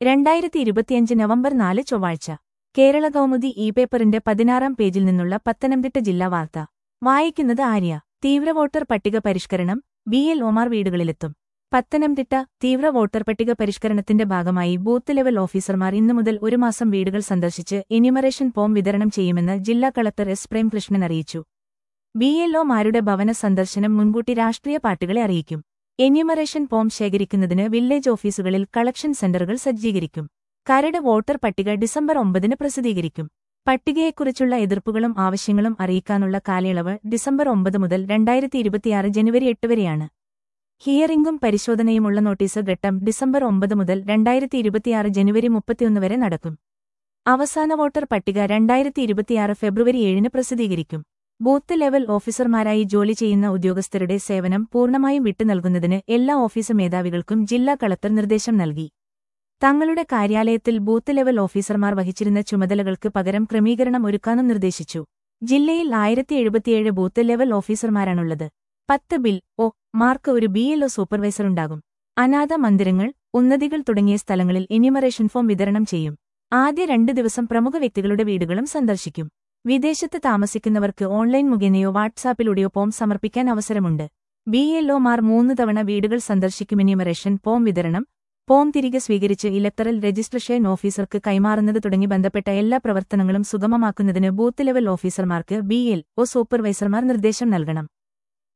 രണ്ടായിരത്തി ഇരുപത്തിയഞ്ച് നവംബർ നാല് ചൊവ്വാഴ്ച കേരള കൗമുദി ഇ പേപ്പറിന്റെ പതിനാറാം പേജിൽ നിന്നുള്ള പത്തനംതിട്ട ജില്ലാ വാർത്ത വായിക്കുന്നത് ആര്യ തീവ്ര വോട്ടർ പട്ടിക പരിഷ്കരണം ബി എൽ ഒമാർ വീടുകളിലെത്തും പത്തനംതിട്ട തീവ്ര വോട്ടർ പട്ടിക പരിഷ്കരണത്തിന്റെ ഭാഗമായി ബൂത്ത് ലെവൽ ഓഫീസർമാർ ഇന്നു മുതൽ ഒരു മാസം വീടുകൾ സന്ദർശിച്ച് എന്യൂമറേഷൻ ഫോം വിതരണം ചെയ്യുമെന്ന് ജില്ലാ കളക്ടർ എസ് പ്രേംകൃഷ്ണൻ അറിയിച്ചു ബി എൽ ഒമാരുടെ ഭവന സന്ദർശനം മുൻകൂട്ടി രാഷ്ട്രീയ പാർട്ടികളെ അറിയിക്കും എന്യൂമറേഷൻ ഫോം ശേഖരിക്കുന്നതിന് വില്ലേജ് ഓഫീസുകളിൽ കളക്ഷൻ സെന്ററുകൾ സജ്ജീകരിക്കും കരട് വോട്ടർ പട്ടിക ഡിസംബർ ഒമ്പതിന് പ്രസിദ്ധീകരിക്കും പട്ടികയെക്കുറിച്ചുള്ള എതിർപ്പുകളും ആവശ്യങ്ങളും അറിയിക്കാനുള്ള കാലയളവ് ഡിസംബർ ഒമ്പത് മുതൽ രണ്ടായിരത്തി ഇരുപത്തിയാറ് ജനുവരി എട്ട് വരെയാണ് ഹിയറിംഗും പരിശോധനയുമുള്ള നോട്ടീസ് ഘട്ടം ഡിസംബർ ഒമ്പത് മുതൽ രണ്ടായിരത്തി ഇരുപത്തിയാറ് ജനുവരി മുപ്പത്തിയൊന്ന് വരെ നടക്കും അവസാന വോട്ടർ പട്ടിക രണ്ടായിരത്തി ഇരുപത്തിയാറ് ഫെബ്രുവരി ഏഴിന് പ്രസിദ്ധീകരിക്കും ബൂത്ത് ലെവൽ ഓഫീസർമാരായി ജോലി ചെയ്യുന്ന ഉദ്യോഗസ്ഥരുടെ സേവനം പൂർണ്ണമായും വിട്ടു നൽകുന്നതിന് എല്ലാ ഓഫീസ് മേധാവികൾക്കും ജില്ലാ കളക്ടർ നിർദ്ദേശം നൽകി തങ്ങളുടെ കാര്യാലയത്തിൽ ബൂത്ത് ലെവൽ ഓഫീസർമാർ വഹിച്ചിരുന്ന ചുമതലകൾക്ക് പകരം ക്രമീകരണം ഒരുക്കാനും നിർദ്ദേശിച്ചു ജില്ലയിൽ ആയിരത്തി എഴുപത്തിയേഴ് ബൂത്ത് ലെവൽ ഓഫീസർമാരാണുള്ളത് പത്ത് ബിൽ ഒ മാർക്ക് ഒരു ബി എൽ ഒ സൂപ്പർവൈസറുണ്ടാകും അനാഥ മന്ദിരങ്ങൾ ഉന്നതികൾ തുടങ്ങിയ സ്ഥലങ്ങളിൽ എന്യൂമറേഷൻ ഫോം വിതരണം ചെയ്യും ആദ്യ രണ്ട് ദിവസം പ്രമുഖ വ്യക്തികളുടെ വീടുകളും സന്ദർശിക്കും വിദേശത്ത് താമസിക്കുന്നവർക്ക് ഓൺലൈൻ മുഖേനയോ വാട്സാപ്പിലൂടെയോ ഫോം സമർപ്പിക്കാൻ അവസരമുണ്ട് ബി എൽ ഒമാർ മൂന്ന് തവണ വീടുകൾ സന്ദർശിക്കും എന്യൂമറേഷൻ ഫോം വിതരണം ഫോം തിരികെ സ്വീകരിച്ച് ഇലക്ടറൽ രജിസ്ട്രേഷൻ ഓഫീസർക്ക് കൈമാറുന്നത് തുടങ്ങി ബന്ധപ്പെട്ട എല്ലാ പ്രവർത്തനങ്ങളും സുഗമമാക്കുന്നതിന് ബൂത്ത് ലെവൽ ഓഫീസർമാർക്ക് ബി എൽ ഒ സൂപ്പർവൈസർമാർ നിർദ്ദേശം നൽകണം